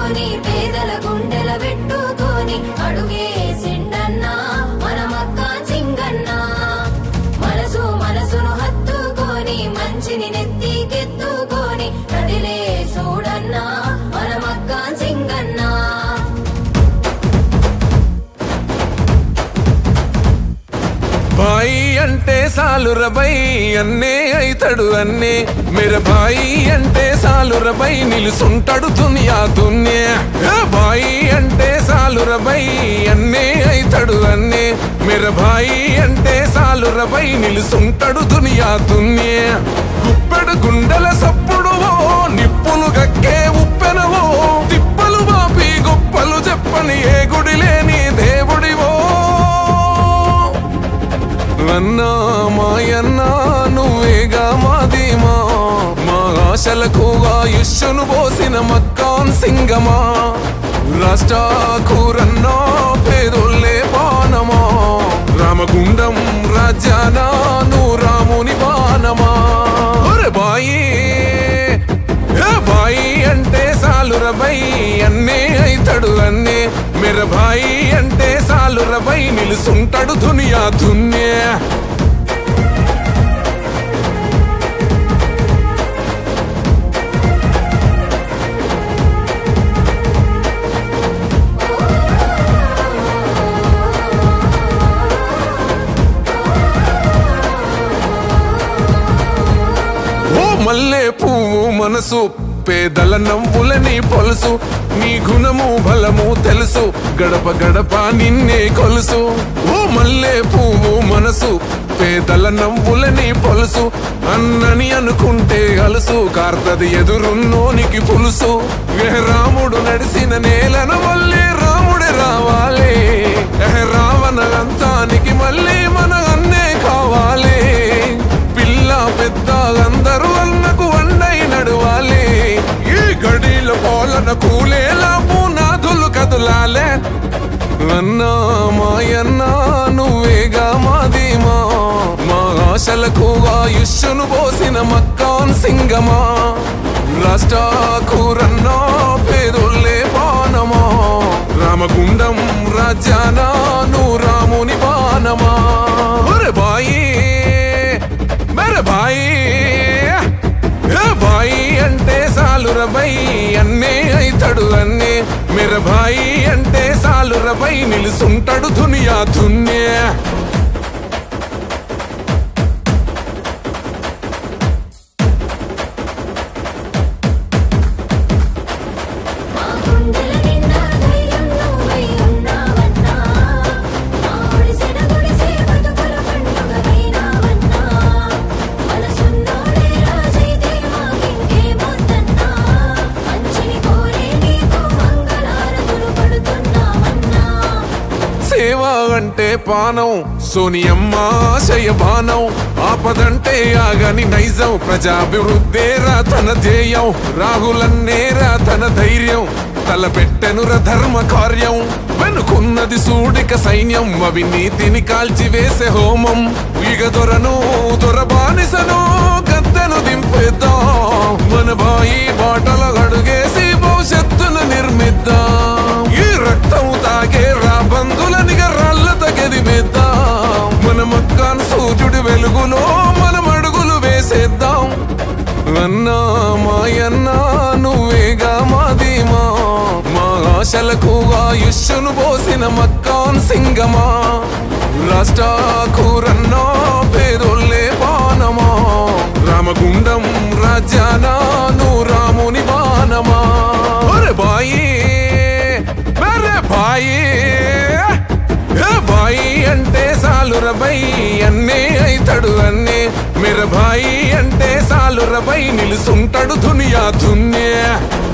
హత్తుకొని పేదల గుండెల పెట్టుకొని అడుగేసిండన్నా మన మక్కా సింగన్న మనసు మనసును హత్తుకొని మంచిని నెత్తికెత్తుకొని కదిలే చూడన్నా మన మక్కా సింగన్నా బాయి అంటే సాలురబై అన్నే అయితడు అన్నే మెర బాయి అంటే సాలురబై నిలుసుంటాడు దునియా దున్నే ఏ బాయి అంటే సాలురబై అన్నే అయితడు అన్నే మెర బాయి అంటే సాలురబై నిలుసుంటాడు దునియా దున్నే గుప్పెడు గుండెల సప్పుడువో నిప్పులు గక్కే ఉప్పెనవో తిప్పలు బాపి గొప్పలు చెప్పని ఏ గుడి లేని దేవుడివో అన్నా మాయన్నా నువ్వేగా మాదీమా మా ఆశలకు ఆయుష్ను పోసిన మక్కాన్ సింగమా రాష్ట్రాకూరన్నా పేదోళ్ళే పానమా రామగుండం రాజ్యాన నువ్వు రాముని పానమా ఒరే బాయి ఏ బాయి అంటే సాలురబై అన్నే అయితడు అన్నే మెర బాయి అంటే సాలురబై నిలుసుంటాడు దునియా దున్నే ఓ మల్లె పువ్వు మనసు పేదల నవ్వులని పొలుసు నీ గుణము బలము తెలుసు గడప గడప నిన్నే కొలుసు ఓ మల్లె పువ్వు మనసు పేదల నవ్వులని పొలుసు అన్నని అనుకుంటే అలుసు కార్తది ఎదురున్నోనికి పులుసు ఏ రాముడు నడిసిన నేలను మళ్ళీ రాముడే రావాలి ఏ రావణ అంతానికి మళ్ళీ మన అన్నే కావాలి పిల్ల పెద్ద అందరూ అన్నకు వండై నడవాలి ఈ గడిల పోలన కూలేలా పునాదులు కదులాలే అన్నా మాయన్నా నువ్వేగా మాదీమా మా ఆశలకు ఆయుష్ను పోసిన మక్కాన్ సింగమా రాష్ట్రాకూరన్నా పేదోళ్ళే పానమా రామగుండం రాజ్యాన నువ్వు రాముని పానమా ఒరే బాయి మెర బాయి ఏ బాయి అంటే సాలురబై అన్నే అయితడు అన్నే మెర బాయి అంటే సాలురబై నిలుసుంటాడు దునియా దున్నే మా గుండెల నిండా ధైర్యం నువ్వై ఉన్నావన్నా మా ఒడిసిన గుడిసే బతుకుల పండుగవైనావన్నా మనసున్నోడే రాజైతే మాకింకేమొద్దన్నా మంచిని కోరే నీకు మంగళారతులు పడుతున్నామన్నా సేవ అంటే పానం సోనియమ్మ ఆశయ బాణం ఆపదంటే ఆగని నైజం ప్రజాభివృద్ధేరా తన ధ్యేయం రాహులన్నేరా తన ధైర్యం తలపెట్టెనుర ధర్మ కార్యం వెనుకున్నది సూడిక సైన్యం అవినీతిని కాల్చివేసే హోమం ఇగ దొరను దొరబానిసను గద్దెను దింపేద్దాం మన బాయి బాటల అడుగేసి భవిష్యత్తును నిర్మిద్దాం ఈ రక్తం తాగే రా బంధులనిగ రాళ్ళతో గదిమేద్దాం మన మక్కాన్ సూర్యుడి వెలుగులో మనం అడుగులు వేసేద్దాం అన్నా మాయన్నా నువ్వేగా మాదీమా మా ఆశలకు ఆయుష్ను పోసిన మక్కాన్ సింగమా రాష్ట్రాకూరన్నా పేదోళ్ళే పానమా రామగుండం రాజ్యాన నువ్వు రాముని బాణమా ఒరే బాయి మరే బాయి ఏ బాయి అంటే సాలురబై అన్నే అయితడు అన్నే మెర బాయి అంటే సాలురబై నిలుసుంటాడు దునియా దున్నే